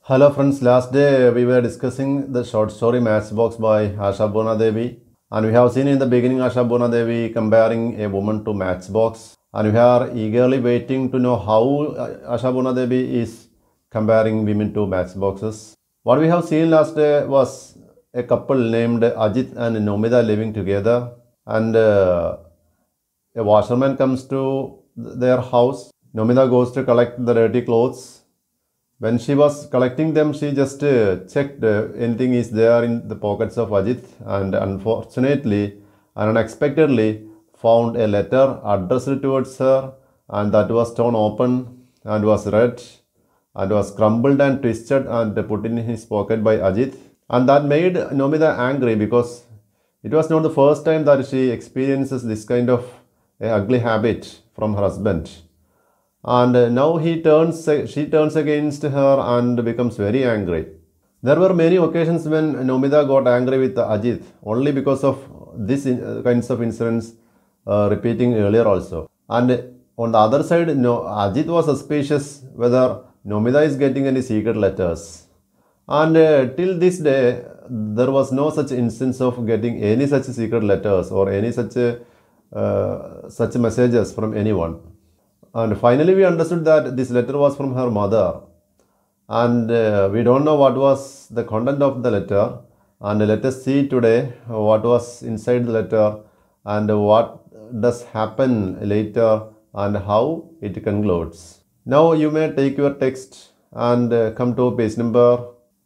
Hello friends, last day we were discussing the short story Matchbox by Asha Purna Devi and we have seen in the beginning Asha Purna Devi comparing a woman to Matchbox and we are eagerly waiting to know how uh, Asha Purna Devi is comparing women to matchboxes. What we have seen last day was a couple named Ajit and Nomida living together and uh, a washerman comes to th- their house. Nomida goes to collect the dirty clothes when she was collecting them, she just uh, checked uh, anything is there in the pockets of Ajit and unfortunately and unexpectedly found a letter addressed towards her and that was torn open and was read and was crumbled and twisted and put in his pocket by Ajit. And that made Nomida angry because it was not the first time that she experiences this kind of a ugly habit from her husband and uh, now he turns she turns against her and becomes very angry there were many occasions when nomida got angry with ajit only because of this in, uh, kinds of incidents uh, repeating earlier also and on the other side no ajit was suspicious whether nomida is getting any secret letters and uh, till this day there was no such instance of getting any such secret letters or any such uh, uh, such messages from anyone and finally, we understood that this letter was from her mother. And uh, we don't know what was the content of the letter. And let us see today what was inside the letter and what does happen later and how it concludes. Now, you may take your text and uh, come to page number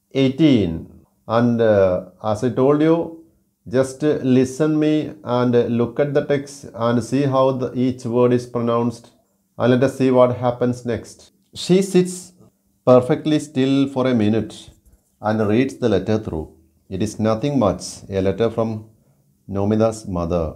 18. And uh, as I told you, just listen me and look at the text and see how the, each word is pronounced and let us see what happens next. She sits perfectly still for a minute and reads the letter through. It is nothing much, a letter from Nomida's mother.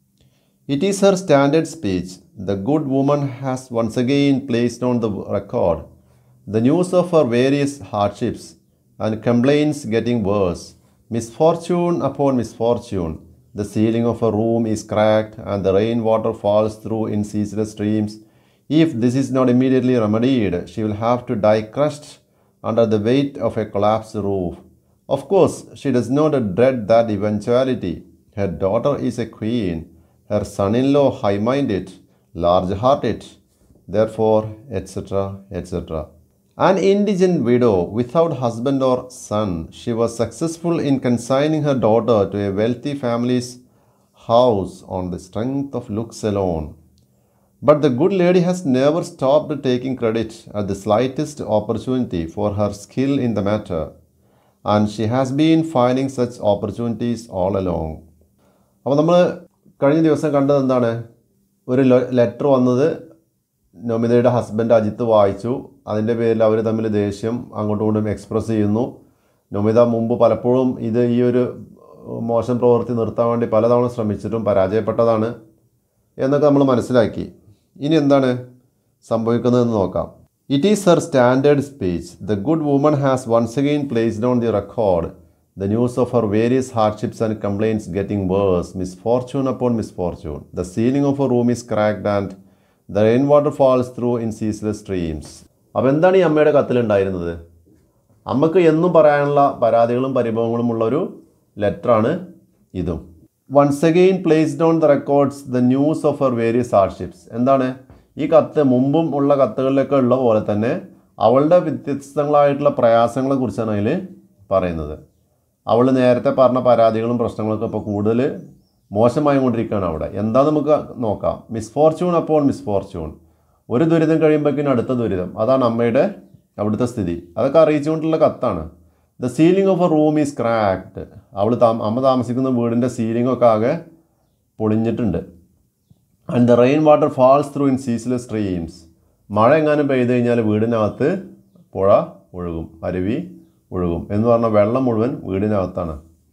It is her standard speech. The good woman has once again placed on the record the news of her various hardships and complaints getting worse, misfortune upon misfortune. The ceiling of her room is cracked and the rainwater falls through in ceaseless streams. If this is not immediately remedied, she will have to die crushed under the weight of a collapsed roof. Of course, she does not dread that eventuality. Her daughter is a queen, her son in law high minded, large hearted, therefore, etc. etc. An indigent widow without husband or son, she was successful in consigning her daughter to a wealthy family's house on the strength of looks alone. But the good lady has never stopped taking credit at the slightest opportunity for her skill in the matter, and she has been finding such opportunities all along. അപ്പോൾ നമ്മൾ കഴിഞ്ഞ ദിവസം കണ്ടത് എന്താണ് ഒരു letter വന്നത് നമിതയുടെ husband Ajith വായിച്ചു അതിൻ്റെ പേരിൽ അവർ തമ്മിൽ ദേഷ്യം അങ്ങോട്ടും ഇങ്ങോട്ടും എക്സ്പ്രസ് ചെയ്യുന്നു നമിത മുമ്പ് പലപ്പോഴും ഇത് ഈ ഒരു മോശം പ്രവൃത്തി നിർത്താൻ വേണ്ടി പലതവണ ശ്രമിച്ചിട്ടും പരാജയപ്പെട്ടതാണ് എന്നൊക്കെ നമ്മൾ മനസ്സിലാക്കി ഇനി എന്താണ് സംഭവിക്കുന്നതെന്ന് നോക്കാം it is her standard speech the good woman has once again placed on the record the news of her various hardships and complaints getting worse misfortune upon misfortune the ceiling of a room is cracked and the rain water falls through in ceaseless streams അപ്പോൾ എന്താണ് ഈ അമ്മയുടെ കത്തിലുണ്ടായിരുന്നത് അമ്മക്ക് എന്നും പറയാനുള്ള പരാതികളും പരിഭവങ്ങളും ഉള്ളൊരു ലെറ്ററാണ് ഇതും once again placed on the records the news of her various hardships എന്താണ് ഈ കത്ത് മുമ്പും ഉള്ള കത്തുകളിലൊക്കെ ഉള്ള പോലെ തന്നെ അവളുടെ വ്യത്യസ്തങ്ങളായിട്ടുള്ള പ്രയാസങ്ങളെ കുറിച്ചാണ് അതിൽ പറയുന്നത് അവൾ നേരത്തെ പറഞ്ഞ പരാതികളും പ്രശ്നങ്ങളൊക്കെ ഇപ്പോൾ കൂടുതൽ മോശമായി കൊണ്ടിരിക്കുകയാണ് അവിടെ എന്താ നമുക്ക് നോക്കാം മിസ്ഫോർച്യൂൺ അപ്പോൾ മിസ്ഫോർച്യൂൺ ഒരു ദുരിതം കഴിയുമ്പോഴേക്കും അടുത്ത ദുരിതം അതാണ് അമ്മയുടെ അവിടുത്തെ സ്ഥിതി അതൊക്കെ അറിയിച്ചുകൊണ്ടുള്ള കത്താണ് the ceiling of a room is cracked അവൾ താ അമ്മ താമസിക്കുന്ന വീടിൻ്റെ സീലിംഗ് ഒക്കെ ആകെ പൊളിഞ്ഞിട്ടുണ്ട് and the rain water falls through in ceaseless streams മഴ എങ്ങാനും പെയ്ത് കഴിഞ്ഞാൽ വീടിനകത്ത് പുഴ ഒഴുകും അരുവി ഒഴുകും എന്ന് പറഞ്ഞാൽ വെള്ളം മുഴുവൻ വീടിനകത്താണ്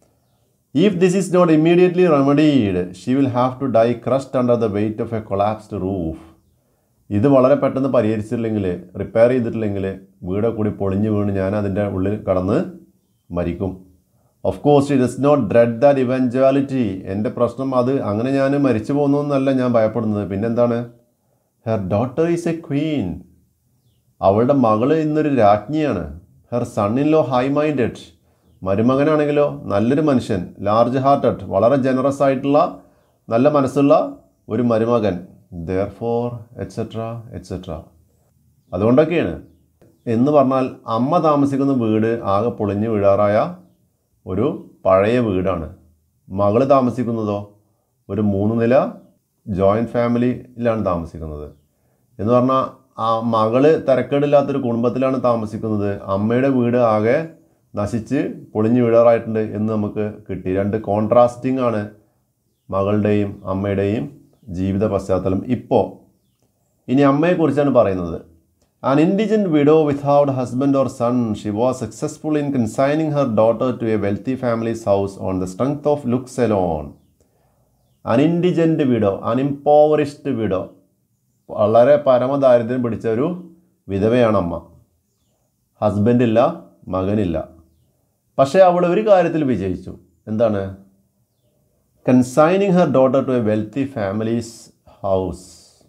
if this is not immediately remedied she will have to die crushed under the weight of a collapsed roof ഇത് വളരെ പെട്ടെന്ന് പരിഹരിച്ചിട്ടില്ലെങ്കിൽ റിപ്പയർ ചെയ്തിട്ടില്ലെങ്കിൽ വീടെ കൂടി പൊളിഞ്ഞു വീണ് ഞാൻ അതിൻ്റെ ഉള്ളിൽ കടന്ന് മരിക്കും of course it does not dread that eventuality എൻ്റെ പ്രശ്നം അത് അങ്ങനെ ഞാൻ മരിച്ചു പോകുന്നതെന്നല്ല ഞാൻ ഭയപ്പെടുന്നത് പിന്നെന്താണ് her daughter is a queen അവളുടെ മകള് ഇന്നൊരു രാജ്ഞിയാണ് her son in law high minded മരുമകനാണെങ്കിലോ നല്ലൊരു മനുഷ്യൻ ലാർജ് ഹാർട്ടഡ് വളരെ ജനറസ് ആയിട്ടുള്ള നല്ല മനസ്സുള്ള ഒരു മരുമകൻ ദർ ഫോർ എറ്റ്സെട്ര എറ്റ്സെട്ര അതുകൊണ്ടൊക്കെയാണ് എന്ന് പറഞ്ഞാൽ അമ്മ താമസിക്കുന്ന വീട് ആകെ പൊളിഞ്ഞു വീഴാറായ ഒരു പഴയ വീടാണ് മകള് താമസിക്കുന്നതോ ഒരു മൂന്ന് നില ജോയിൻറ്റ് ഫാമിലിയിലാണ് താമസിക്കുന്നത് എന്ന് പറഞ്ഞാൽ ആ മകള് തിരക്കേടില്ലാത്തൊരു കുടുംബത്തിലാണ് താമസിക്കുന്നത് അമ്മയുടെ വീട് ആകെ നശിച്ച് പൊളിഞ്ഞു വീഴാറായിട്ടുണ്ട് എന്ന് നമുക്ക് കിട്ടി രണ്ട് കോൺട്രാസ്റ്റിംഗ് ആണ് മകളുടെയും അമ്മയുടെയും ജീവിത പശ്ചാത്തലം ഇപ്പോൾ ഇനി അമ്മയെക്കുറിച്ചാണ് പറയുന്നത് an indigent widow without husband or son she was successful in consigning her daughter to a wealthy family's house on the strength of looks alone an indigent widow അൺഇംപോവറിഷ്ഡ് widow വളരെ പരമദാരിദ്ര്യം പിടിച്ച ഒരു വിധവയാണ് അമ്മ ഹസ്ബൻഡില്ല മകനില്ല പക്ഷേ അവൾ ഒരു കാര്യത്തിൽ വിജയിച്ചു എന്താണ് consigning her daughter to a wealthy family's house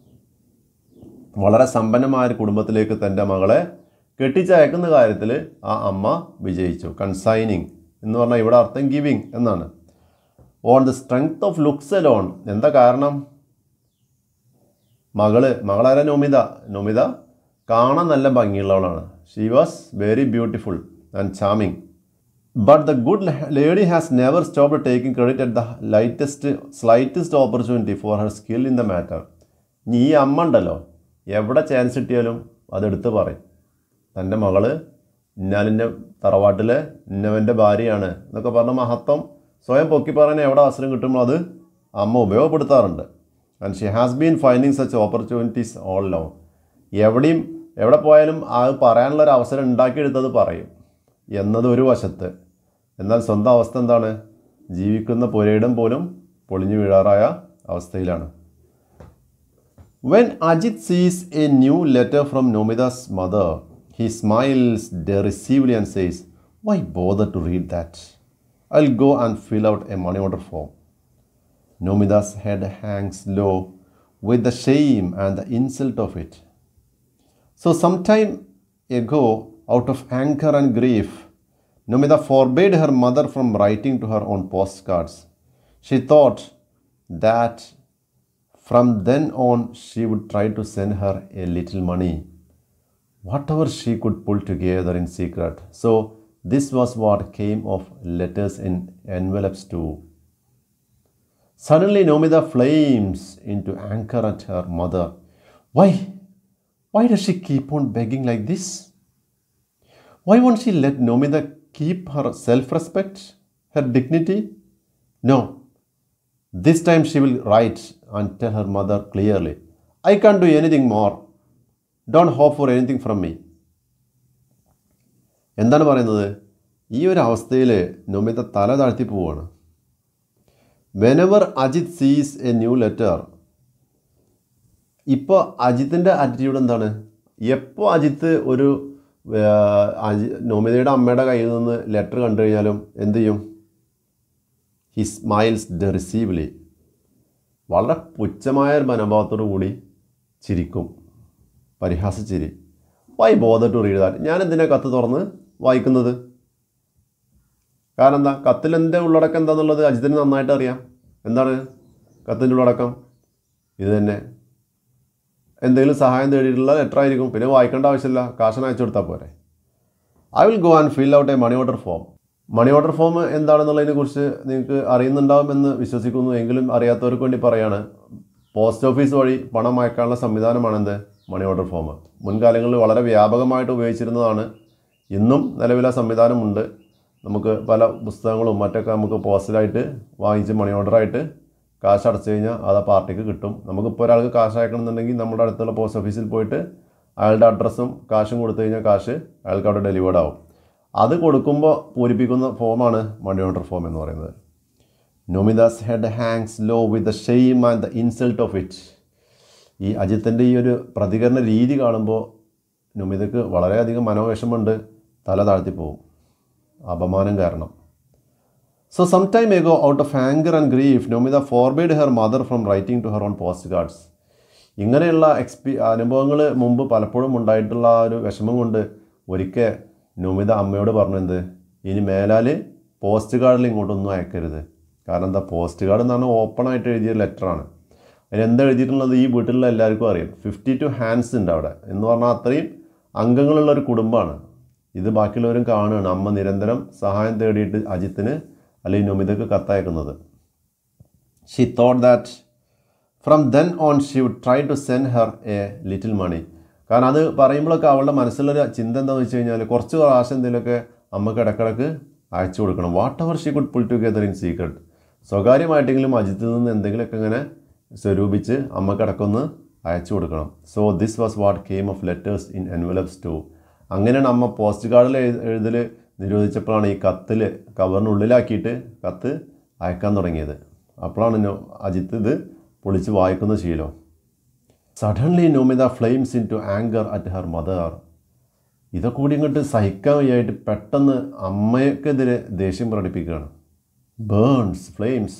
വളരെ സമ്പന്നമായ ഒരു കുടുംബത്തിലേക്ക് തൻ്റെ മകളെ കെട്ടിച്ചയക്കുന്ന കാര്യത്തിൽ ആ അമ്മ വിജയിച്ചു കൺസൈനിങ് എന്ന് പറഞ്ഞാൽ ഇവിടെ അർത്ഥം ഗിവിങ് എന്നാണ് on the strength of looks alone എന്താ കാരണം മകള് മകളാര നൊമിത നൊമിത കാണാൻ നല്ല ഭംഗിയുള്ളവളാണ് she was very beautiful and charming but the good lady has never stop taking credit at the lightest slightest opportunity for her skill in the matter ഇനി ഈ അമ്മ ഉണ്ടല്ലോ എവിടെ ചാൻസ് കിട്ടിയാലും അതെടുത്ത് പറയും തൻ്റെ മകള് ഇന്നാലിൻ്റെ തറവാട്ടിലെ ഇന്നവൻ്റെ ഭാര്യയാണ് എന്നൊക്കെ പറഞ്ഞ മഹത്വം സ്വയം പൊക്കി പറയാൻ എവിടെ അവസരം കിട്ടുമ്പോൾ അത് അമ്മ ഉപയോഗപ്പെടുത്താറുണ്ട് and she has been finding such opportunities all low എവിടെയും എവിടെ പോയാലും അത് പറയാനുള്ള ഒരു അവസരം ഉണ്ടാക്കിയെടുത്തത് പറയും എന്നത് ഒരു വശത്ത് എന്നാൽ സ്വന്തം അവസ്ഥ എന്താണ് ജീവിക്കുന്ന പുരയിടം പോലും പൊളിഞ്ഞു വീഴാറായ അവസ്ഥയിലാണ് When Ajit sees a new letter from Nomida's mother, he smiles derisively and says, Why bother to read that? I'll go and fill out a money order form. Nomida's head hangs low with the shame and the insult of it. So, some time ago, out of anger and grief, Nomida forbade her mother from writing to her on postcards. She thought that from then on she would try to send her a little money, whatever she could pull together in secret. So, this was what came of letters in envelopes too. Suddenly, Nomida flames into anger at her mother. Why? Why does she keep on begging like this? Why won't she let Nomida keep her self respect, her dignity? No. This time she will write and tell her mother clearly, I can't do anything more. Don't hope for anything from me. എന്താണ് പറയുന്നത് ഈ ഒരു അവസ്ഥയിൽ നൊമിത തല താഴ്ത്തി പോവുകയാണ് whenever Ajith സീസ് A new letter ഇപ്പോൾ അജിത്തിൻ്റെ ആറ്റിറ്റ്യൂഡ് എന്താണ് എപ്പോൾ അജിത്ത് ഒരു ആ, അജി നൊമിതയുടെ അമ്മയുടെ കയ്യിൽ നിന്ന് ലെറ്റർ കണ്ടു കഴിഞ്ഞാലും എന്ത് ചെയ്യും ഹി സ്മൈൽസ് ഡെറിസീവ്ലി വളരെ പുച്ഛമായ ഒരു മനോഭാവത്തോടു കൂടി ചിരിക്കും പരിഹാസച്ചിരി why bother to read that ഞാൻ എന്തിനാ കത്ത് തുറന്ന് വായിക്കുന്നത് കാരണം എന്താ കത്തിൽ എൻ്റെ ഉള്ളടക്കം എന്താണെന്നുള്ളത് അജിത്തിന് നന്നായിട്ട് അറിയാം എന്താണ് കത്തിൻ്റെ ഉള്ളടക്കം ഇത് തന്നെ എന്തെങ്കിലും സഹായം തേടിയിട്ടുള്ള ലെറ്റർ ആയിരിക്കും പിന്നെ വായിക്കേണ്ട ആവശ്യമില്ല കാശിന് അയച്ചു കൊടുത്താൽ പോരെ I will go and fill out a money order form money order form എന്താണെന്നുള്ളതിനെ കുറിച്ച് നിങ്ങൾക്ക് അറിയുന്നുണ്ടാവുമെന്ന് വിശ്വസിക്കുന്നു എങ്കിലും അറിയാത്തവർക്ക് വേണ്ടി പറയാണ് പോസ്റ്റ് ഓഫീസ് വഴി പണം അയക്കാനുള്ള സംവിധാനമാണെന്ത് മണി ഓർഡർ ഫോം മുൻകാലങ്ങളിൽ വളരെ വ്യാപകമായിട്ട് ഉപയോഗിച്ചിരുന്നതാണ് ഇന്നും നിലവിലെ സംവിധാനമുണ്ട് നമുക്ക് പല പുസ്തകങ്ങളും മറ്റൊക്കെ നമുക്ക് പോസ്റ്റലായിട്ട് വാങ്ങിച്ച് മണി ഓർഡറായിട്ട് കാശ് അടച്ചു കഴിഞ്ഞാൽ അത് ആ പാർട്ടിക്ക് കിട്ടും നമുക്കിപ്പോൾ ഒരാൾക്ക് കാശ് അയക്കണമെന്നുണ്ടെങ്കിൽ നമ്മുടെ അടുത്തുള്ള പോസ്റ്റ് ഓഫീസിൽ പോയിട്ട് അയാളുടെ അഡ്രസ്സും കാശും കൊടുത്തു കഴിഞ്ഞാൽ കാശ് അയാൾക്ക് അവിടെ ഡെലിവേർഡ് ആവും അത് കൊടുക്കുമ്പോൾ പൂരിപ്പിക്കുന്ന ഫോമാണ് മണി ഓർഡർ ഫോം എന്ന് പറയുന്നത് Nomita's head hangs low with the shame and the insult of it ഈ അജിത്തിൻ്റെ ഈ ഒരു പ്രതികരണ രീതി കാണുമ്പോൾ നൊമിതക്ക് വളരെയധികം മനോവിഷമുണ്ട് തല താഴ്ത്തിപ്പോവും അപമാനം കാരണം so some time ago out of anger and grief Nomita forbade her mother from writing to her on postcards ഇങ്ങനെയുള്ള എക്സ്പീ അനുഭവങ്ങൾ മുമ്പ് പലപ്പോഴും ഉണ്ടായിട്ടുള്ള ആ ഒരു വിഷമം കൊണ്ട് ഒരിക്കൽ നൊമിത അമ്മയോട് പറഞ്ഞു എന്ത് ഇനി മേലാൽ പോസ്റ്റ് കാർഡിൽ ഇങ്ങോട്ടൊന്നും അയക്കരുത് കാരണം എന്താ പോസ്റ്റ് കാർഡ് എന്ന് പറഞ്ഞാൽ ഓപ്പൺ ആയിട്ട് എഴുതിയ ലെറ്ററാണ് അതിന് എന്താ എഴുതിയിട്ടുള്ളത് ഈ വീട്ടിലുള്ള എല്ലാവർക്കും അറിയാം ഫിഫ്റ്റി ടു ഹാൻഡ്സ് ഉണ്ട് അവിടെ എന്ന് പറഞ്ഞാൽ അത്രയും അംഗങ്ങളുള്ള ഒരു കുടുംബമാണ് ഇത് ബാക്കിയുള്ളവരും കാണുകയാണ് അമ്മ നിരന്തരം സഹായം തേടിയിട്ട് അജിത്തിന് അല്ലെങ്കിൽ നൊമിതക്ക് കത്തയക്കുന്നത് she thought that from then on she would try to send her a little money കാരണം അത് പറയുമ്പോഴൊക്കെ അവളുടെ മനസ്സിലൊരു ചിന്ത എന്താണെന്ന് വെച്ച് കഴിഞ്ഞാൽ കുറച്ച് പ്രാവശ്യം എന്തെങ്കിലുമൊക്കെ അമ്മക്ക് ഇടക്കിടക്ക് അയച്ചു കൊടുക്കണം whatever she could pull together in secret സ്വകാര്യമായിട്ടെങ്കിലും അജിത്തിൽ നിന്ന് എന്തെങ്കിലുമൊക്കെ ഇങ്ങനെ സ്വരൂപിച്ച് അമ്മക്ക് ഇടക്കൊന്ന് അയച്ചു കൊടുക്കണം so this was what came of letters in envelopes to അങ്ങനെയാണ് അമ്മ പോസ്റ്റ് കാർഡിൽ എഴുതൽ നിരോധിച്ചപ്പോഴാണ് ഈ കത്തിൽ കവറിനുള്ളിലാക്കിയിട്ട് കത്ത് അയക്കാൻ തുടങ്ങിയത് അപ്പോഴാണ് നോ അജിത്ത് ഇത് പൊളിച്ച് വായിക്കുന്ന ശീലം suddenly Nomita flames into anger at her mother ഇതൊക്കെ കൂടി ഇങ്ങോട്ട് സഹിക്കാൻ വയ്യായിട്ട് പെട്ടെന്ന് അമ്മയ്ക്കെതിരെ ദേഷ്യം പ്രകടിപ്പിക്കുകയാണ് burns flames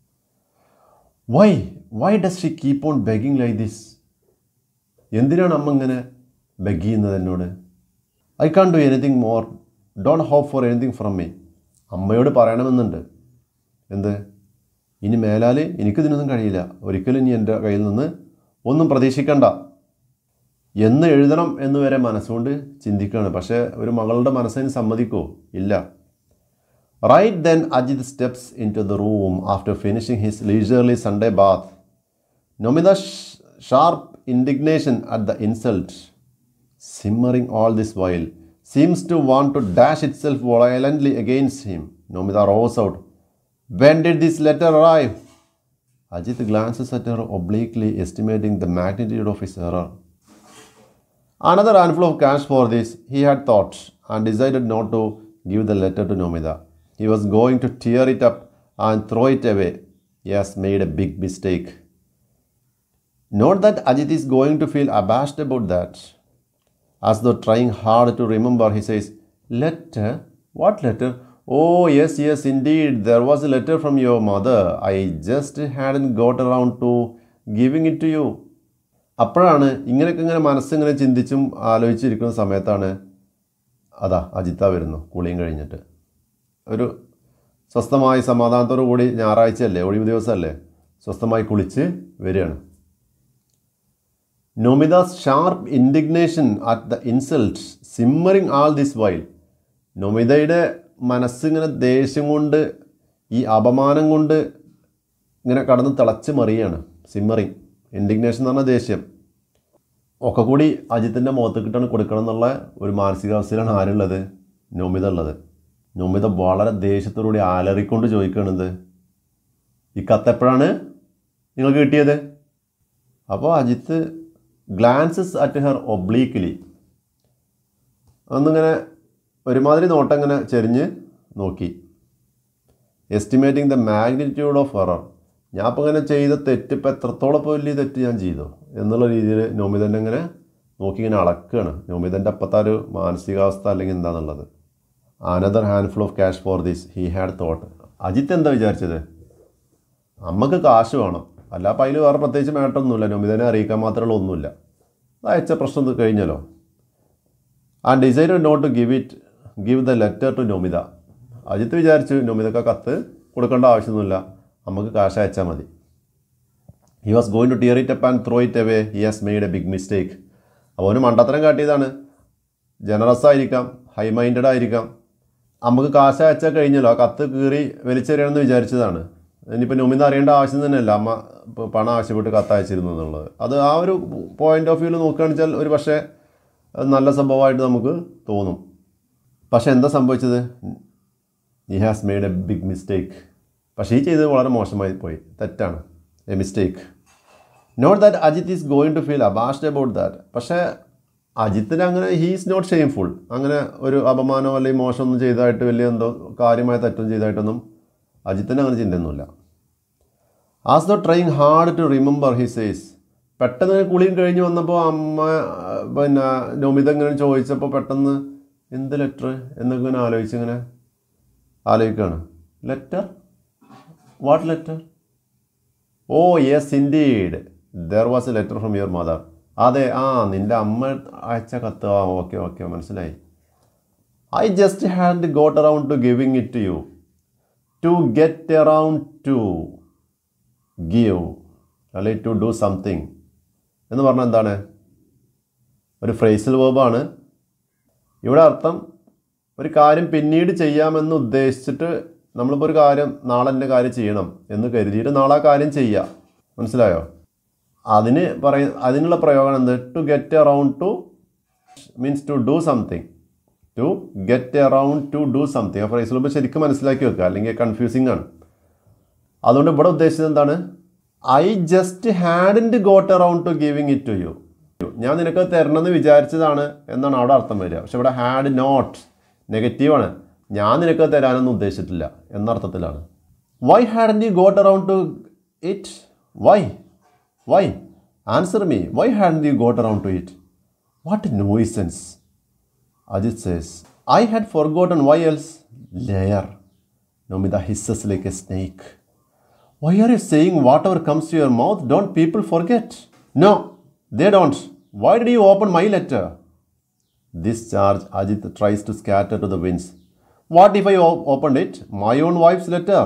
why why does she keep on begging like this എന്തിനാണ് അമ്മ ഇങ്ങനെ ബെഗ് ചെയ്യുന്നത് എന്നോട് I can't do anything more don't hope for anything from me അമ്മയോട് പറയണമെന്നുണ്ട് എന്ത് ഇനി മേലാൽ എനിക്കിതിനൊന്നും കഴിയില്ല ഒരിക്കലും ഇനി എൻ്റെ കയ്യിൽ നിന്ന് ഒന്നും പ്രതീക്ഷിക്കണ്ട എന്ന് എഴുതണം എന്ന് വരെ മനസ്സുകൊണ്ട് ചിന്തിക്കുകയാണ് പക്ഷേ ഒരു മകളുടെ മനസ്സിന് സമ്മതിക്കോ ഇല്ല right then Ajit steps in to the room after finishing his leisurely Sunday bath Nomita sharp indignation at the insult simmering all this while, seems to want to dash itself violently against him. Nomita rose out. When did this letter arrive? Ajit glances at her obliquely, estimating the magnitude of his error. Another handful of cash for this, he had thought, and decided not to give the letter to Nomita. He was going to tear it up and throw it away. He has made a big mistake. Not that Ajit is going to feel abashed about that. As though trying hard to remember, he says, Letter? What letter? Oh, yes, yes, indeed. There was a letter from your mother. I just hadn't got around to giving it to you. അപ്പോഴാണ് ഇങ്ങനെയൊക്കെ ഇങ്ങനെ മനസ്സിങ്ങനെ ചിന്തിച്ചും ആലോചിച്ചിരിക്കുന്ന സമയത്താണ് അതാ അജിത്ത വരുന്നു കുളിയും കഴിഞ്ഞിട്ട് ഒരു സ്വസ്ഥമായി സമാധാനത്തോടു കൂടി ഞായറാഴ്ചയല്ലേ ഒഴിവ് ദിവസമല്ലേ സ്വസ്ഥമായി കുളിച്ച് വരികയാണ് Nomita's sharp indignation at the insult simmering all this while നൊമിതയുടെ മനസ്സിങ്ങനെ ദേഷ്യം കൊണ്ട് ഈ അപമാനം കൊണ്ട് ഇങ്ങനെ കടന്ന് തിളച്ച് മറിയാണ് സിമ്മറിങ് ഇൻഡിഗ്നേഷൻ എന്ന് പറഞ്ഞാൽ ദേഷ്യം ഒക്കെ കൂടി അജിത്തിൻ്റെ മുഖത്തേക്കിട്ടാണ് കൊടുക്കണം എന്നുള്ള ഒരു മാനസികാവസ്ഥയിലാണ് ആരുള്ളത് നൊമിത ഉള്ളത് നൊമിത വളരെ ദേഷ്യത്തോടുകൂടി അലറിക്കൊണ്ട് ചോദിക്കണത് ഈ കത്തെപ്പോഴാണ് നിങ്ങൾക്ക് കിട്ടിയത് അപ്പോൾ Ajit glances at her obliquely ഒന്നിങ്ങനെ ഒരുമാതിരി നോട്ടം ഇങ്ങനെ ചെരിഞ്ഞ് നോക്കി estimating the magnitude of error ഞാൻ അപ്പോൾ ഇങ്ങനെ ചെയ്ത തെറ്റ് ഇപ്പോൾ എത്രത്തോളം ഇപ്പോൾ വലിയ തെറ്റ് ഞാൻ ചെയ്തു എന്നുള്ള രീതിയിൽ നോമിതൻ്റെ ഇങ്ങനെ നോക്കി ഇങ്ങനെ അളക്കുകയാണ് നോമിതൻ്റെ അപ്പത്തെ ഒരു മാനസികാവസ്ഥ അല്ലെങ്കിൽ എന്താണെന്നുള്ളത് another handful of cash for this he had thought Ajit എന്താ വിചാരിച്ചത് അമ്മക്ക് കാശ് വേണം അല്ല അപ്പം അതിൽ വേറെ പ്രത്യേകിച്ച് മാറ്റമൊന്നുമില്ല നൊമിതനെ അറിയിക്കാൻ മാത്രമുള്ള ഒന്നുമില്ല അത് അയച്ച പ്രശ്നം ഇത് കഴിഞ്ഞല്ലോ ആ decide not to give it give the letter to Nomita Ajit വിചാരിച്ചു നൊമിതക്ക് കത്ത് കൊടുക്കേണ്ട ആവശ്യമൊന്നുമില്ല നമുക്ക് കാശ് അയച്ചാൽ മതി he was going to tear it up and throw it away he has made a big mistake അപ്പോൾ അവന് മണ്ടത്തരം കാട്ടിയതാണ് ജനറസ് ആയിരിക്കാം ഹൈ മൈൻഡഡ് ആയിരിക്കാം നമുക്ക് കാശ് അയച്ചാൽ കഴിഞ്ഞല്ലോ ആ കത്ത് കീറി വലിച്ചെറിയണമെന്ന് വിചാരിച്ചതാണ് ഇനിയിപ്പോൾ നൊമിത അറിയേണ്ട ആവശ്യം തന്നെയല്ല അമ്മ ഇപ്പോൾ പണം ആവശ്യപ്പെട്ട് കത്ത് അയച്ചിരുന്നു എന്നുള്ളത് അത് ആ ഒരു പോയിന്റ് ഓഫ് വ്യൂവിൽ നോക്കുകയാണെന്ന് വെച്ചാൽ ഒരു പക്ഷേ അത് നല്ല സംഭവമായിട്ട് നമുക്ക് തോന്നും പക്ഷേ എന്താ സംഭവിച്ചത് he has made a big mistake പക്ഷേ ഈ ചെയ്തത് വളരെ മോശമായി പോയി തെറ്റാണ് a mistake not that Ajit is going to feel abashed about that പക്ഷേ അജിത്തിന് അങ്ങനെ ഹീ ഈസ് നോട്ട് ഷെയിംഫുൾ അങ്ങനെ ഒരു അപമാനമോ അല്ലെങ്കിൽ മോശമൊന്നും ചെയ്തതായിട്ട് വലിയ എന്തോ കാര്യമായ തെറ്റൊന്നും ചെയ്തതായിട്ടൊന്നും അജിത്തിന് അങ്ങനെ ചിന്തയൊന്നുമില്ല as the trying hard to remember he says പെട്ടെന്ന് കുളിയും കഴിഞ്ഞ് വന്നപ്പോൾ അമ്മ ആ, പിന്നെ നൊമിത ഇങ്ങനെ ചോദിച്ചപ്പോൾ പെട്ടെന്ന് എന്ത് ലെറ്റർ എന്നൊക്കെ ഇങ്ങനെ ആലോചിച്ച് ഇങ്ങനെ ആലോചിക്കുകയാണ് letter what letter oh yes indeed there was a letter from your mother അതെ ആ നിൻ്റെ അമ്മ അയച്ച കത്ത് ആ ഓക്കെ ഓക്കെ മനസ്സിലായി I just had got around to giving it to you to get around to give അല്ലെങ്കിൽ ടു ഡു സംതിങ് എന്ന് പറഞ്ഞാൽ എന്താണ് ഒരു ഫ്രേസൽ വേർബാണ് ഇവിടെ അർത്ഥം ഒരു കാര്യം പിന്നീട് ചെയ്യാമെന്ന് ഉദ്ദേശിച്ചിട്ട് നമ്മളിപ്പോൾ ഒരു കാര്യം നാളെ എൻ്റെ കാര്യം ചെയ്യണം എന്ന് കരുതിയിട്ട് നാളെ ആ കാര്യം ചെയ്യുക മനസ്സിലായോ അതിന് പറയ അതിനുള്ള പ്രയോഗം എന്ത് to get around to means to do something to get around to do something ആ ഫ്രൈസ് ഇപ്പോൾ ശരിക്കും മനസ്സിലാക്കി വെക്കുക അല്ലെങ്കിൽ കൺഫ്യൂസിങ് ആണ് അതുകൊണ്ട് ഇവിടെ ഉദ്ദേശിച്ചത് എന്താണ് I just hadn't got around to giving it to you ഞാൻ നിനക്ക് തരണമെന്ന് വിചാരിച്ചതാണ് എന്നാണ് അവിടെ അർത്ഥം വരിക പക്ഷെ ഇവിടെ ഹാഡ് നോട്ട് നെഗറ്റീവാണ് ഞാൻ നിനക്ക് തരാനൊന്നും ഉദ്ദേശിച്ചിട്ടില്ല എന്ന അർത്ഥത്തിലാണ് why hadn't you got around to it why why answer me why hadn't you got around to it what nuisance Ajit says I had forgotten why else liar Nomita hisses like a snake Why are you saying whatever comes to your mouth? Don't people forget? No, they don't. Why did you open my letter? This charge Ajit tries to scatter to the winds. What if I o- opened it? My own wife's letter.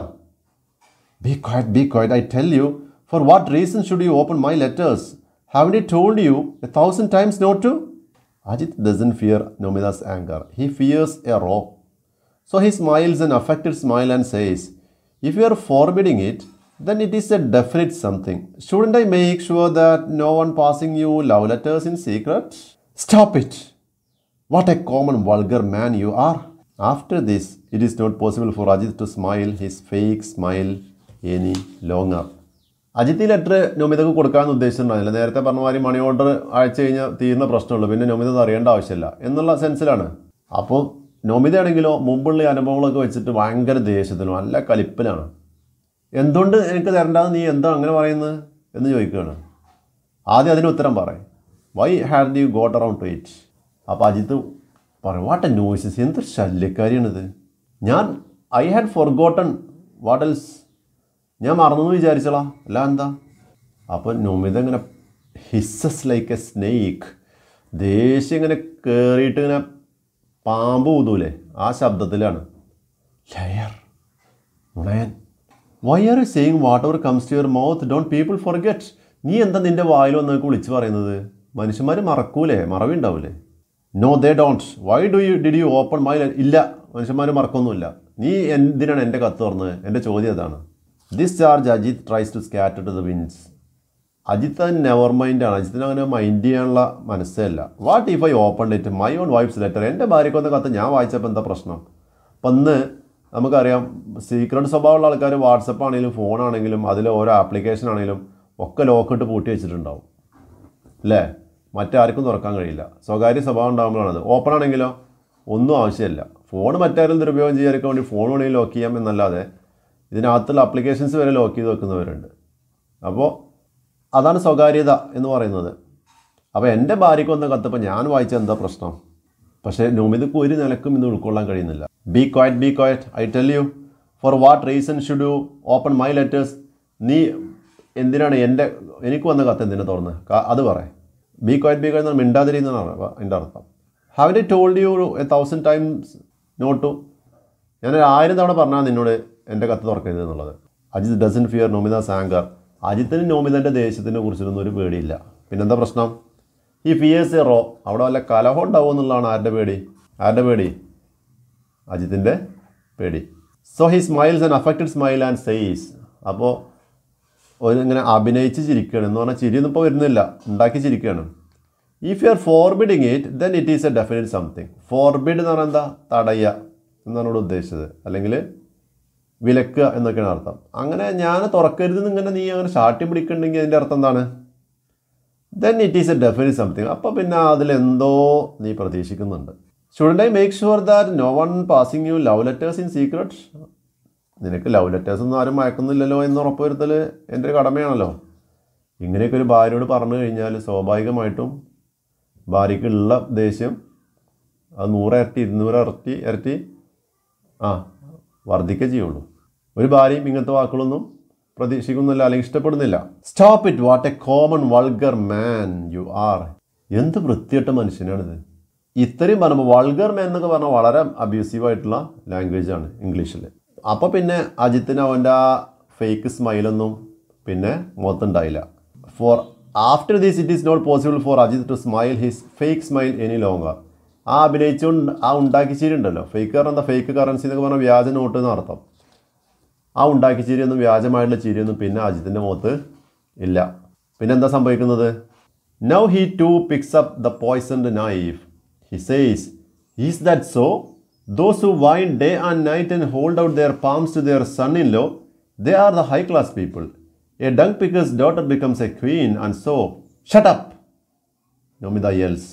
Be quiet, be quiet, I tell you. For what reason should you open my letters? Haven't I told you a thousand times not to? Ajit doesn't fear Nomida's anger. He fears a rope. So he smiles an affected smile and says, If you are forbidding it, then it is a definite something. Shouldn't I make sure that no one passing you love letters in secret? Stop it! What a common vulgar man you are. After this, it is not possible for Ajit to smile his fake smile any longer. Ajit ഈ letter നൊമിതക്ക് കൊടുക്കാമെന്ന് ഉദ്ദേശിച്ചിട്ടുണ്ടായില്ല നേരത്തെ പറഞ്ഞ മാതിരി money order അയച്ചു കഴിഞ്ഞാൽ തീരുന്ന പ്രശ്നമുള്ളൂ പിന്നെ നൊമിത അത് അറിയേണ്ട ആവശ്യമില്ല എന്നുള്ള സെൻസിലാണ് അപ്പോൾ നൊമിതയാണെങ്കിലോ മുമ്പുള്ള ഈ അനുഭവങ്ങളൊക്കെ വെച്ചിട്ട് ഭയങ്കര ദേഷ്യത്തിലും നല്ല കലിപ്പിലാണ് എന്തുകൊണ്ട് എനിക്ക് തരണ്ടാന്ന് നീ എന്താ അങ്ങനെ പറയുന്നത് എന്ന് ചോദിക്കുകയാണ് ആദ്യം അതിന് ഉത്തരം പറയും why had you got around to it അപ്പോൾ അജിത്ത് പറയും വാട്ട് എ നോയ്സസ് എന്തൊരു ശല്യക്കാരിയാണിത് ഞാൻ I had forgotten what else ഞാൻ മറന്നു എന്ന് വിചാരിച്ചോളാം അല്ല എന്താ അപ്പോൾ നൊമിത ഇങ്ങനെ ഹിസ്സസ് ലൈക്ക് എ സ്നേക്ക് ദേഷ്യം ഇങ്ങനെ കയറിയിട്ട് ഇങ്ങനെ പാമ്പ് ഊതൂലേ ആ ശബ്ദത്തിലാണ് ലയർ നുണയൻ why are you saying whatever comes to your mouth don't people forget നീ എന്താ നിൻ്റെ വായിൽ വന്നൊക്കെ വിളിച്ച് പറയുന്നത് മനുഷ്യന്മാർ മറക്കൂലേ മറവിണ്ടാവൂലേ no they don't why do you did you open my ഇല്ല മനുഷ്യന്മാർ മറക്കൊന്നുമില്ല നീ എന്തിനാണ് എൻ്റെ കത്ത് തുറന്നത് എൻ്റെ ചോദ്യം അതാണ് this charge Ajit tries to scatter to the winds Ajit never മൈൻഡാണ് അജിത്തിന് അങ്ങനെ മൈൻഡ് ചെയ്യാനുള്ള മനസ്സേ അല്ല what if I open it my own wife's letter എൻ്റെ ഭാര്യയ്ക്കൊന്ന കത്ത് ഞാൻ വായിച്ചപ്പോൾ എന്താ പ്രശ്നം അപ്പം ഇന്ന് നമുക്കറിയാം സീക്രട്ട് സ്വഭാവമുള്ള ആൾക്കാർ വാട്സപ്പ് ആണെങ്കിലും ഫോണാണെങ്കിലും അതിൽ ഓരോ ആപ്ലിക്കേഷൻ ആണെങ്കിലും ഒക്കെ ലോക്കിട്ട് പൂട്ടി വെച്ചിട്ടുണ്ടാവും അല്ലേ മറ്റാർക്കും തുറക്കാൻ കഴിയില്ല സ്വകാര്യ സ്വഭാവം ഉണ്ടാകുമ്പോഴാണത് ഓപ്പൺ ആണെങ്കിലോ ഒന്നും ആവശ്യമില്ല ഫോൺ മറ്റാരും ദുരുപയോഗം ചെയ്യാനൊക്കെ വേണ്ടി ഫോൺ വേണമെങ്കിൽ ലോക്ക് ചെയ്യാം എന്നല്ലാതെ ഇതിനകത്തുള്ള അപ്ലിക്കേഷൻസ് വരെ ലോക്ക് ചെയ്ത് വെക്കുന്നവരുണ്ട് അപ്പോൾ അതാണ് സ്വകാര്യത എന്ന് പറയുന്നത് അപ്പോൾ എൻ്റെ ഭാര്യയ്ക്ക് വന്ന കത്തപ്പോൾ ഞാൻ വായിച്ച എന്താ പ്രശ്നം പക്ഷേ നോമിതക്ക് ഒരു നിലക്കും ഇന്ന് ഉൾക്കൊള്ളാൻ കഴിയുന്നില്ല be quiet be quiet I tell you for what reason should you open my letters നീ എന്തിനാണ് എൻ്റെ എനിക്ക് വന്ന കത്ത് എന്തിനാ തുറന്ന് അത് പറയാം ബി ക്വയറ്റ് ബി ക്വയറ്റ് മിണ്ടാതിരിക്കുന്നതാണ് എൻ്റെ അർത്ഥം have I told you a thousand times not to ഞാൻ ഒരു ആയിരം തവണ പറഞ്ഞാൽ നിന്നോട് എൻ്റെ കത്ത് തുറക്കരുത് എന്നുള്ളത് അജിത് ഡസൻ ഫിയർ നോമിത സാങ്കർ അജിത്തിന് നോമിതൻ്റെ ദേഷ്യത്തിനെ കുറിച്ചൊന്നും ഒരു പേടിയില്ല പിന്നെന്താ പ്രശ്നം ഈ ഫിയേഴ്സ് എറോ അവിടെ വല്ല കലഹം ഉണ്ടാവും എന്നുള്ളതാണ് ആരുടെ പേടി ആരുടെ പേടി അജിത്തിൻ്റെ പേടി so he smiles and affected smile and says അപ്പോൾ ഒരു ഇങ്ങനെ അഭിനയിച്ച് ചിരിക്കുകയാണ് എന്ന് പറഞ്ഞാൽ ചിരിയൊന്നും ഇപ്പോൾ വരുന്നില്ല ഉണ്ടാക്കി ചിരിക്കുകയാണ് if you are forbidding it then it is a definite something forbid എന്ന് പറഞ്ഞാൽ എന്താ തടയുക എന്നാണ് ഇവിടെ ഉദ്ദേശിച്ചത് അല്ലെങ്കിൽ വിലക്കുക എന്നൊക്കെയാണ് അർത്ഥം അങ്ങനെ ഞാൻ തുറക്കരുതെന്ന് ഇങ്ങനെ നീ അങ്ങനെ ഷാട്ടി പിടിക്കുന്നുണ്ടെങ്കിൽ അതിൻ്റെ അർത്ഥം എന്താണ് then it is a definite something അപ്പോൾ പിന്നെ അതിലെന്തോ നീ പ്രതീക്ഷിക്കുന്നുണ്ട് student I make sure that no one passing you love letters in secret നിനക്ക് ലവ് ലെറ്റേഴ്സ് ഒന്നും ആരും മയക്കുന്നില്ലല്ലോ എന്ന് ഉറപ്പുവരുത്തൽ എൻ്റെ ഒരു കടമയാണല്ലോ ഇങ്ങനെയൊക്കെ ഒരു ഭാര്യയോട് പറഞ്ഞു കഴിഞ്ഞാൽ സ്വാഭാവികമായിട്ടും ഭാര്യയ്ക്കുള്ള ദേഷ്യം അത് നൂറ് ഇരട്ടി ഇരുന്നൂറ് ഇരട്ടി ഇരട്ടി ആ വർദ്ധിക്കേ ചെയ്യുള്ളൂ ഒരു ഭാര്യയും ഇങ്ങനത്തെ വാക്കുകളൊന്നും പ്രതീക്ഷിക്കുന്നില്ല അല്ലെങ്കിൽ ഇഷ്ടപ്പെടുന്നില്ല stop it what a common vulgar man you are എന്ത് വൃത്തിയിട്ട മനുഷ്യനാണിത് ഇത്രയും പറയുമ്പോൾ വൾഗർ മാൻ എന്നൊക്കെ പറഞ്ഞാൽ വളരെ അബ്യൂസീവ് ആയിട്ടുള്ള ലാംഗ്വേജ് ആണ് ഇംഗ്ലീഷിൽ അപ്പോൾ പിന്നെ അജിത്തിന് അവൻ്റെ ആ ഫേക്ക് സ്മൈലൊന്നും പിന്നെ മുഖത്തുണ്ടായില്ല for after this it is not possible for Ajit to smile his fake smile any longer ആ അഭിനയിച്ചുകൊണ്ട് ആ ഉണ്ടാക്കി ചിരി ഉണ്ടല്ലോ ഫേക്ക് കാരണം എന്താ ഫേക്ക് കറൻസി എന്നൊക്കെ പറഞ്ഞാൽ വ്യാജ നോട്ട് എന്ന് അർത്ഥം ആ ഉണ്ടാക്കി ചിരിയൊന്നും വ്യാജമായിട്ടുള്ള ചിരിയൊന്നും പിന്നെ അജിത്തിൻ്റെ മുഖത്ത് ഇല്ല പിന്നെ എന്താ സംഭവിക്കുന്നത് now he too picks up the poisoned knife he says is that so those who whine day and night and hold out their palms to their son in law they are the high class people a dung picker's daughter becomes a queen and so shut up Nomita yells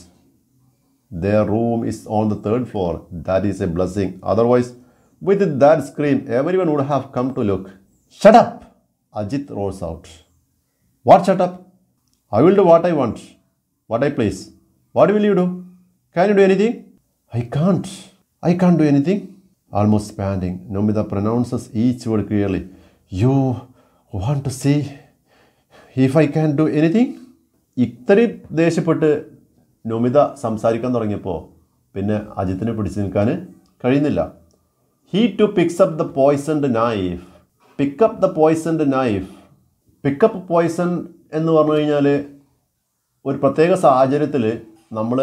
Their room is on the third floor. That is a blessing. Otherwise, with that scream, everyone would have come to look. Shut up! Ajit roars out. What shut up? I will do what I want, what I please. What will you do? Can you do anything? I can't. I can't do anything. Almost panting, Nomita pronounces each word clearly. You want to see if I can do anything? ഇത്രയും ദേഷ്യപ്പെട്ട് നൊമിത സംസാരിക്കാൻ തുടങ്ങിയപ്പോൾ പിന്നെ അജിത്തിനെ പിടിച്ചു നിൽക്കാൻ കഴിയുന്നില്ല he too picks up the poisoned knife pick up the poisoned knife pick up poison എന്ന് പറഞ്ഞു കഴിഞ്ഞാൽ ഒരു പ്രത്യേക സാഹചര്യത്തിൽ നമ്മൾ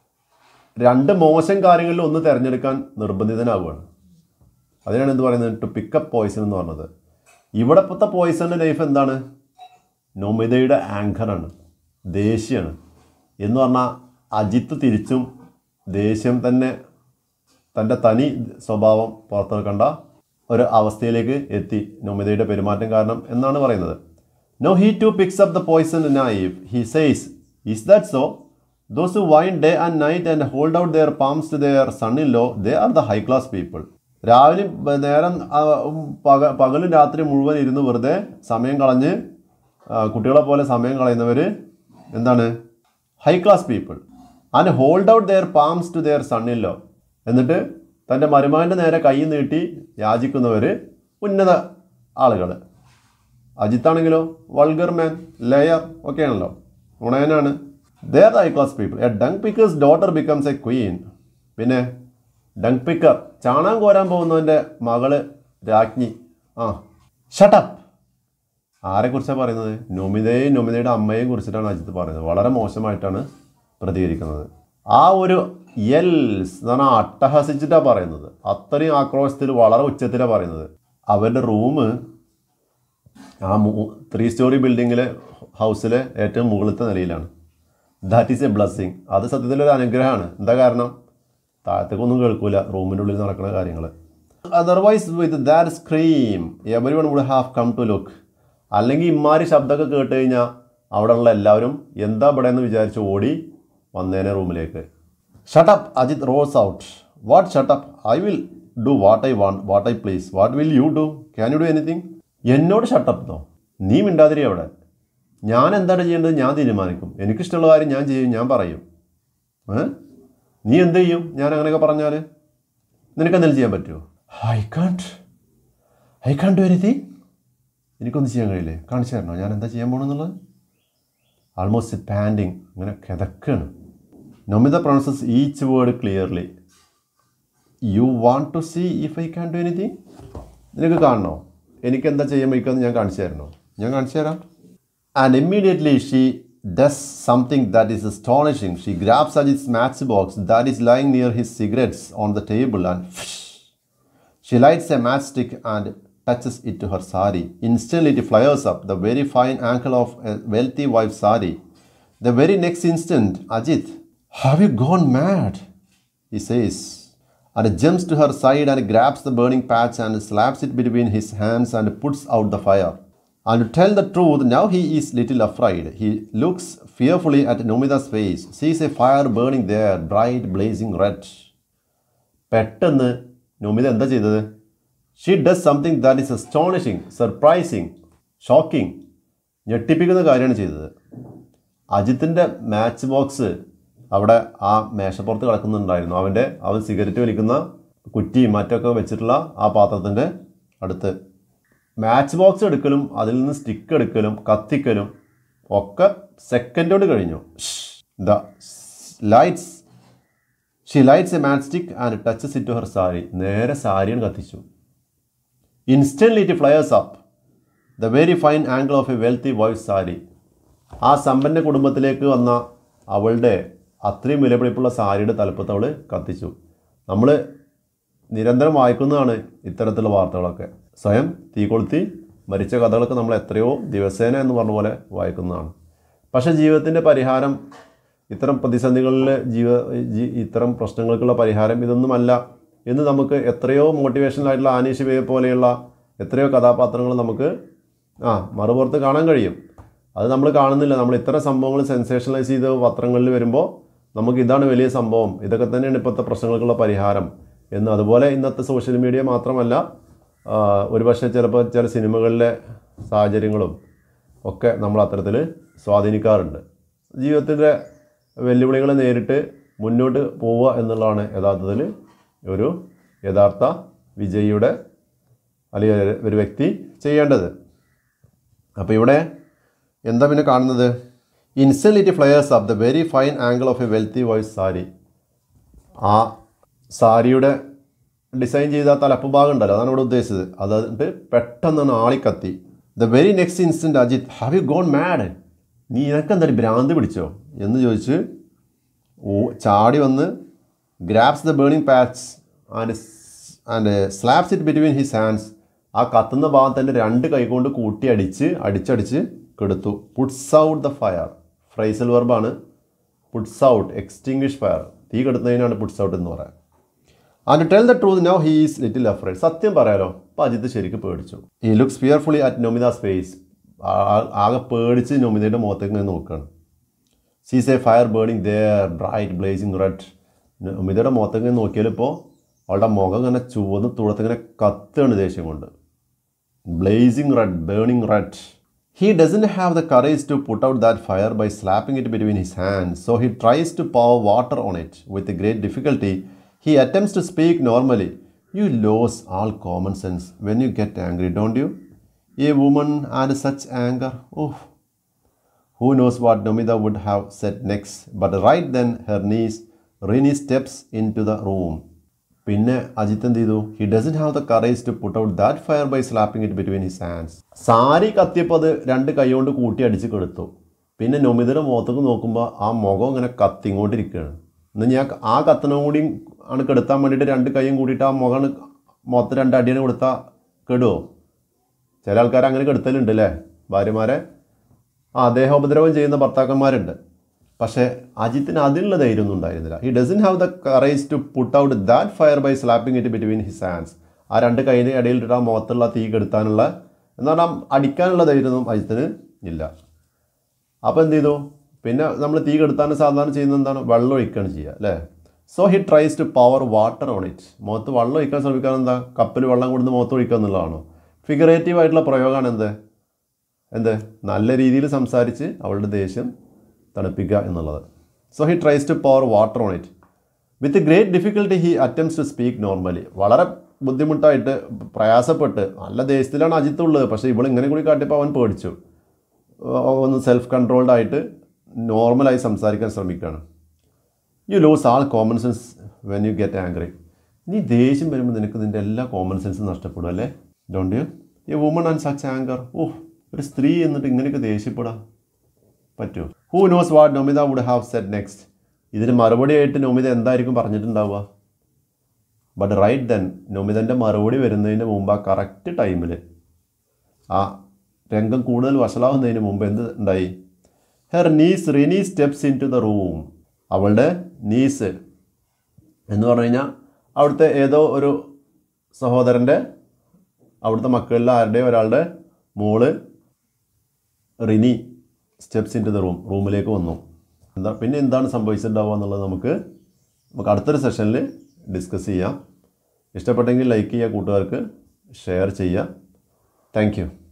രണ്ട് മോശം കാര്യങ്ങളിൽ ഒന്ന് തിരഞ്ഞെടുക്കാൻ നിർബന്ധിതനാവുകയാണ് അതിനാണ് എന്ത് പറയുന്നത് ടു പിക്കപ്പ് പോയ്സൺ എന്ന് പറഞ്ഞത് ഇവിടെ ഇപ്പോഴത്തെ പോയ്സണിൻ്റെ ലൈഫ് എന്താണ് നൊമിതയുടെ ആങ്കറാണ് ദേഷ്യമാണ് എന്ന് പറഞ്ഞാൽ അജിത്ത് തിരിച്ചും ദേഷ്യം തന്നെ തൻ്റെ തനി സ്വഭാവം പുറത്തെടുക്കേണ്ട ഒരു അവസ്ഥയിലേക്ക് എത്തി നൊമിതയുടെ പെരുമാറ്റം കാരണം എന്നാണ് പറയുന്നത് no he too picks up the poison knife he says is that so those who whine day and night and hold out their palms to their son in law they are the high class people രാവിലെയും ബ- നേരം ആ, ഉം, പക പകലും രാത്രി മുഴുവൻ ഇരുന്ന് വെറുതെ സമയം കളഞ്ഞ് ആ, കുട്ടികളെ പോലെ സമയം കളയുന്നവർ എന്താണ് high class people and hold out their palms to their സണ്ണില്ലോ എന്നിട്ട് തൻ്റെ മരുമാൻ്റെ നേരെ കൈ നീട്ടി യാചിക്കുന്നവർ ഉന്നത ആളുകൾ അജിത്താണെങ്കിലോ വൾഗർ മാൻ ലെയർ ഒക്കെയാണല്ലോ ഉണയനാണ് they're high class people a dung picker's daughter becomes a queen പിന്നെ ഡങ് പിക്കർ ചാണാൻ കോരാൻ പോകുന്നവൻ്റെ മകള് രാജ്ഞി ആ ഷട്ടപ്പ് ആരെക്കുറിച്ചാണ് പറയുന്നത് നൊമിതയെയും നൊമിതയുടെ അമ്മയെയും കുറിച്ചിട്ടാണ് അജിത്ത് പറയുന്നത് വളരെ മോശമായിട്ടാണ് പ്രതികരിക്കുന്നത് ആ ഒരു യെൽസ് എന്ന് പറഞ്ഞാൽ അട്ടഹസിച്ചിട്ടാണ് പറയുന്നത് അത്രയും ആക്രോശത്തിൽ വളരെ ഉച്ചത്തിലാണ് പറയുന്നത് അവരുടെ റൂം ആ ത്രീ സ്റ്റോറി ബിൽഡിങ്ങിലെ ഹൗസിലെ ഏറ്റവും മുകളിലത്തെ നിലയിലാണ് ദാറ്റ് ഈസ് എ ബ്ലസ്സിങ് അത് സത്യത്തിൽ ഒരു അനുഗ്രഹമാണ് എന്താ കാരണം താഴത്തേക്കൊന്നും കേൾക്കൂല റൂമിൻ്റെ ഉള്ളിൽ നടക്കുന്ന കാര്യങ്ങൾ otherwise with that scream everyone would have come to look അല്ലെങ്കിൽ ഇമാരി ശബ്ദമൊക്കെ കേട്ട് കഴിഞ്ഞാൽ അവിടെയുള്ള എല്ലാവരും എന്താ ഇവിടെ എന്ന് വിചാരിച്ച് ഓടി വന്നേനെ റൂമിലേക്ക് shut up Ajit roars out what shut up I will do what I want what I please what will you do can you do anything എന്നോട് ഷട്ടപ്പ് എന്നോ നീ മിണ്ടാതിരി അവിടെ ഞാൻ എന്താണ് ചെയ്യേണ്ടത് ഞാൻ തീരുമാനിക്കും എനിക്കിഷ്ടമുള്ള കാര്യം ഞാൻ ചെയ്യും ഞാൻ പറയും ഏ നീ എന്ത് ചെയ്യും ഞാൻ അങ്ങനെയൊക്കെ പറഞ്ഞാൽ നിനക്ക് എന്തെങ്കിലും ചെയ്യാൻ പറ്റുമോ I can't I can't do anything എനിക്കൊന്നും ചെയ്യാൻ കഴിയില്ലേ കാണിച്ചു തരണോ ഞാൻ എന്താ ചെയ്യാൻ പോകണമെന്നുള്ളത് ആൾമോസ്റ്റ് പാൻഡിങ് അങ്ങനെ കിതക്കാണ് Nomita pronounces each word clearly you want to see if I can do anything നിനക്ക് കാണണോ എനിക്ക് എന്താ ചെയ്യാൻ വയ്ക്കുമെന്ന് ഞാൻ കാണിച്ചു തരണോ ഞാൻ കാണിച്ചു തരാം and immediately she does something that is astonishing she grabs Ajit's match box that is lying near his cigarettes on the table and She lights a matchstick and touches it to her sari. Instantly, it flares up the very fine ankle of a wealthy wife's sari. The very next instant, Ajit, have you gone mad? He says, and jumps to her side and grabs the burning patch and slaps it between his hands and puts out the fire. And to tell the truth, now he is little afraid. He looks fearfully at Nomida's face, sees a fire burning there, bright, blazing red. പെട്ടെന്ന് നൊമിത എന്താ ചെയ്തത് she does something that is astonishing surprising shocking ഞെട്ടിപ്പിക്കുന്ന കാര്യമാണ് ചെയ്തത് അജിത്തിൻ്റെ match box അവിടെ ആ മേശപ്പുറത്ത് കിടക്കുന്നുണ്ടായിരുന്നു അവൻ്റെ അവൻ സിഗരറ്റ് വലിക്കുന്ന കുറ്റിയും മറ്റൊക്കെ വെച്ചിട്ടുള്ള ആ പാത്രത്തിൻ്റെ അടുത്ത് മാച്ച് ബോക്സ് എടുക്കലും അതിൽ നിന്ന് സ്റ്റിക്ക് എടുക്കലും കത്തിക്കലും ഒക്കെ സെക്കൻഡോട് കഴിഞ്ഞു the lights she lights a match stick and touches it to her sari നേരെ സാരിയാണ് കത്തിച്ചു instantly it flares up the very fine angle of a wealthy voice sari ആ സമ്പന്ന കുടുംബത്തിലേക്ക് വന്ന അവളുടെ അത്രയും വിലപിടിപ്പുള്ള സാരിയുടെ തലപ്പത്ത് അവൾ കത്തിച്ചു നമ്മൾ നിരന്തരം വായിക്കുന്നതാണ് ഇത്തരത്തിലുള്ള വാർത്തകളൊക്കെ സ്വയം തീ കൊളുത്തി മരിച്ച കഥകളൊക്കെ നമ്മൾ എത്രയോ ദിവസേന എന്ന് പറഞ്ഞ പോലെ വായിക്കുന്നതാണ് പക്ഷേ ജീവിതത്തിൻ്റെ പരിഹാരം ഇത്തരം പ്രതിസന്ധികളിൽ ജീവ ജീ- ഇത്തരം പ്രശ്നങ്ങൾക്കുള്ള പരിഹാരം ഇതൊന്നുമല്ല എന്ന് നമുക്ക് എത്രയോ മോട്ടിവേഷണലായിട്ടുള്ള ആനീഷ് ബേയെ പോലെയുള്ള എത്രയോ കഥാപാത്രങ്ങൾ നമുക്ക് ആ മറുപുറത്ത് കാണാൻ കഴിയും അത് നമ്മൾ കാണുന്നില്ല നമ്മൾ ഇത്തരം സംഭവങ്ങൾ സെൻസേഷണലൈസ് ചെയ്ത് പത്രങ്ങളിൽ വരുമ്പോൾ നമുക്ക് ഇതാണ് വലിയ സംഭവം ഇതൊക്കെ തന്നെയാണ് ഇപ്പോഴത്തെ പ്രശ്നങ്ങൾക്കുള്ള പരിഹാരം എന്ന് അതുപോലെ ഇന്നത്തെ സോഷ്യൽ മീഡിയ മാത്രമല്ല ആ, ഒരുപക്ഷെ ചിലപ്പോൾ ചില സിനിമകളിലെ സാഹചര്യങ്ങളും ഒക്കെ നമ്മൾ അത്തരത്തിൽ സ്വാധീനിക്കാറുണ്ട് ജീവിതത്തിൻ്റെ വെല്ലുവിളികളെ നേരിട്ട് മുന്നോട്ട് പോവുക എന്നുള്ളതാണ് യഥാർത്ഥത്തിൽ ഒരു യഥാർത്ഥ വിജയിയുടെ അല്ലെങ്കിൽ ഒരു- ഒരു വ്യക്തി ചെയ്യേണ്ടത് അപ്പോൾ ഇവിടെ എന്താ പിന്നെ കാണുന്നത് instantly flares of the very fine angle of a wealthy voice sari ആ സാരിയുടെ ഡിസൈൻ ചെയ്ത ആ തലപ്പ് ഭാഗം ഉണ്ടല്ലോ അതാണ് ഇവിടെ ഉദ്ദേശിച്ചത് അതായത് പെട്ടെന്നാണ് ആളിക്കത്തി the very next instant Ajit have you gone mad നീ നിനക്കെന്തായാലും ഭ്രാന്ത് പിടിച്ചോ എന്ന് ചോദിച്ച് ഓ ചാടി വന്ന് grabs the burning patch and and slaps it between his hands ആ കത്തുന്ന ഭാഗം തന്നെ രണ്ട് കൈകൊണ്ട് കൂട്ടി അടിച്ച് അടിച്ചടിച്ച് കെടുത്തു puts out the fire phrasal വെർബാണ് പുട്സ് ഔട്ട് എക്സ്റ്റിങ്വിഷ് ഫയർ തീ കെടുത്തുന്നതിനാണ് പുട്സ് ഔട്ട് എന്ന് പറയാം and tell the truth no he is little afraid സത്യം പറയാലോ അപ്പോൾ അജിത്ത് ശരിക്കും പേടിച്ചു he looks fearfully at Nomita's face ആകെ പേടിച്ച് നൊമിതയുടെ മുഖത്തേക്ക് ഇങ്ങനെ നോക്കുകയാണ് sees a fire burning there bright blazing red നൊമിതയുടെ മുഖത്തേക്ക് ഇങ്ങനെ നോക്കിയാൽ ഇപ്പോൾ അവളുടെ മുഖം ഇങ്ങനെ ചുവന്ന് തുളത്തിങ്ങനെ കത്തുകയാണ് ദേഷ്യം കൊണ്ട് blazing red burning red he doesn't have the courage to put out that fire by slapping it between his hand so he tries to pour water on it with great difficulty he attempts to speak normally you lose all common sense when you get angry don't you a woman and such anger oh Who knows what Nomida would have said next? But right then, her niece, Rini, steps into the room. പിന്നെ അജിത്ത് എന്ത് ചെയ്തു he doesn't have the courage to put out that fire by slapping it between his hands sari കത്തിയപ്പോൾ അത് രണ്ട് കൈ കൊണ്ട് കൂട്ടി അടിച്ച് കെടുത്തു പിന്നെ നൊമിതയുടെ മുഖത്തേക്ക് നോക്കുമ്പോൾ ആ മുഖം ഇങ്ങനെ കത്തിങ്ങോണ്ടിരിക്കുകയാണ് എന്നാൽ ഞാൻ ആ കത്തനും കൂടി ആണ് കെടുത്താൻ വേണ്ടിയിട്ട് രണ്ട് കൈയും കൂടിയിട്ട് ആ മുഖം മുഖത്ത് രണ്ട് അടിയാണ് കൊടുത്താൽ കെടുവോ ചില ആൾക്കാർ അങ്ങനെ കെടുത്തലുണ്ട് അല്ലേ ഭാര്യമാരെ ആ ദേഹോപദ്രവം ചെയ്യുന്ന ഭർത്താക്കന്മാരുണ്ട് പക്ഷേ അജിത്തിന് അതിനുള്ള ധൈര്യമൊന്നും ഉണ്ടായിരുന്നില്ല he doesn't have the courage to put out that fire by slapping it between his hands ആ രണ്ട് കൈയുടെ ഇടയിലിട്ട് ആ മുഖത്തുള്ള തീ കെടുത്താനുള്ള എന്ന് പറഞ്ഞാൽ അടിക്കാനുള്ള ധൈര്യമൊന്നും അജിത്തിന് ഇല്ല അപ്പോൾ എന്ത് ചെയ്തു പിന്നെ നമ്മൾ തീ കെടുത്താൻ സാധാരണ ചെയ്യുന്നത് എന്താണ് വെള്ളം ഒഴിക്കുകയാണ് ചെയ്യുക അല്ലേ so he tries to pour water on it മുഖത്ത് വെള്ളം ഒഴിക്കാൻ ശ്രമിക്കാൻ എന്താ കപ്പിൽ വെള്ളം കൊടുത്ത് മുഖത്ത് ഒഴിക്കുക എന്നുള്ളതാണോ ഫിഗറേറ്റീവ് ആയിട്ടുള്ള പ്രയോഗമാണ് എന്ത് എന്ത് നല്ല രീതിയിൽ സംസാരിച്ച് അവളുടെ ദേഷ്യം തണുപ്പിക്കുക എന്നുള്ളത് so he tries to pour water on it with great difficulty he attempts to speak normally വളരെ ബുദ്ധിമുട്ടായിട്ട് പ്രയാസപ്പെട്ട് നല്ല ദേഷ്യത്തിലാണ് അജിത്ത് ഉള്ളത് പക്ഷേ ഇവൾ ഇങ്ങനെ കൂടി കാട്ടിയപ്പോൾ അവൻ പേടിച്ചു ഏർ ഒന്ന് സെൽഫ് കൺട്രോൾഡ് ആയിട്ട് നോർമലായി സംസാരിക്കാൻ ശ്രമിക്കുകയാണ് you lose all common sense when you get angry നീ ദേഷ്യം വരുമ്പോൾ നിനക്ക് നിൻ്റെ എല്ലാ കോമൺ സെൻസും നഷ്ടപ്പെടും അല്ലേ don't you a woman and such anger oh ഒരു സ്ത്രീ എന്നിട്ട് ഇങ്ങനെയൊക്കെ ദേഷ്യപ്പെടാം പറ്റുമോ who knows what Nomita would have said next ഇതിന് മറുപടിയായിട്ട് നൊമിത എന്തായിരിക്കും പറഞ്ഞിട്ടുണ്ടാവുക ബട്ട് റൈറ്റ് ദെൻ നൊമിതൻ്റെ മറുപടി വരുന്നതിന് മുമ്പ് ആ കറക്റ്റ് ടൈമിൽ ആ രംഗം കൂടുതൽ വഷളാവുന്നതിന് മുമ്പ് എന്ത് ഉണ്ടായി her niece Rini steps in to the room അവളുടെ നീസ് എന്ന് പറഞ്ഞു കഴിഞ്ഞാൽ അവിടുത്തെ ഏതോ ഒരു സഹോദരൻ്റെ അവിടുത്തെ മക്കളിൽ ആരുടെയോ ഒരാളുടെ മോള് Rini steps in to the room റൂമിലേക്ക് വന്നു എന്താ പിന്നെ എന്താണ് സംഭവിച്ചിട്ടുണ്ടാവുക എന്നുള്ളത് നമുക്ക് നമുക്ക് അടുത്തൊരു സെഷനിൽ ഡിസ്കസ് ചെയ്യാം ഇഷ്ടപ്പെട്ടെങ്കിൽ ലൈക്ക് ചെയ്യുക കൂട്ടുകാർക്ക് ഷെയർ ചെയ്യുക താങ്ക് യു